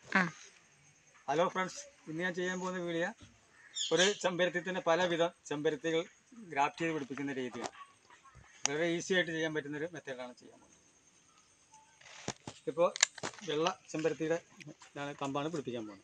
ആ hello friends ഇന്ന് ഞാൻ ചെയ്യാൻ പോകുന്ന വീഡിയോ ഒരു ചെമ്പരത്തിൻ്റെ പലവിധ ചെമ്പരത്തികൾ ഗ്രാഫ്റ്റ് ചെയ്ത് പിടിപ്പിക്കുന്ന രീതിയാണ് വളരെ ഈസി ആയിട്ട് ചെയ്യാൻ പറ്റുന്നൊരു മെത്തേഡാണ് ചെയ്യാൻ പോകുന്നത് ഇപ്പോൾ വെള്ള ചെമ്പരത്തിയുടെ ഇതാണ് കമ്പാണ് പിടിപ്പിക്കാൻ പോകുന്നത്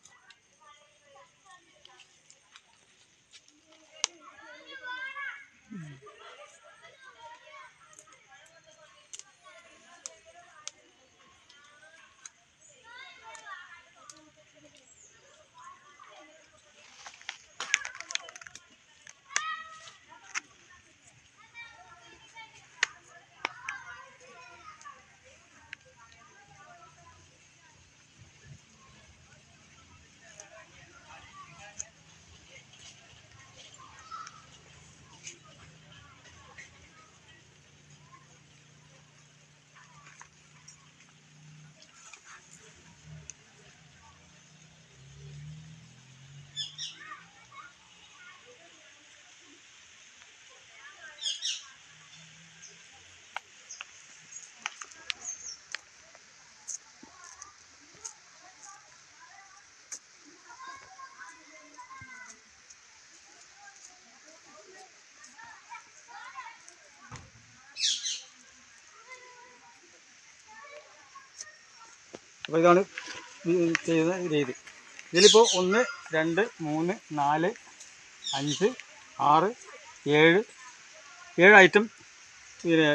അപ്പോൾ ഇതാണ് ഈ ചെയ്യുന്ന രീതി ഇതിലിപ്പോൾ ഒന്ന് രണ്ട് മൂന്ന് നാല് അഞ്ച് ആറ് ഏഴ് ഏഴ് ഐറ്റം പിന്നെ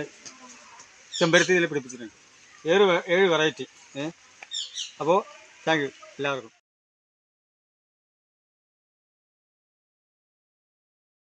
ചെമ്പരത്തി ഇതിൽ പിടിപ്പിച്ചിട്ടുണ്ട് ഏഴ് വെ- ഏഴ് വെറൈറ്റി ഏ അപ്പോൾ താങ്ക് യു എല്ലാവർക്കും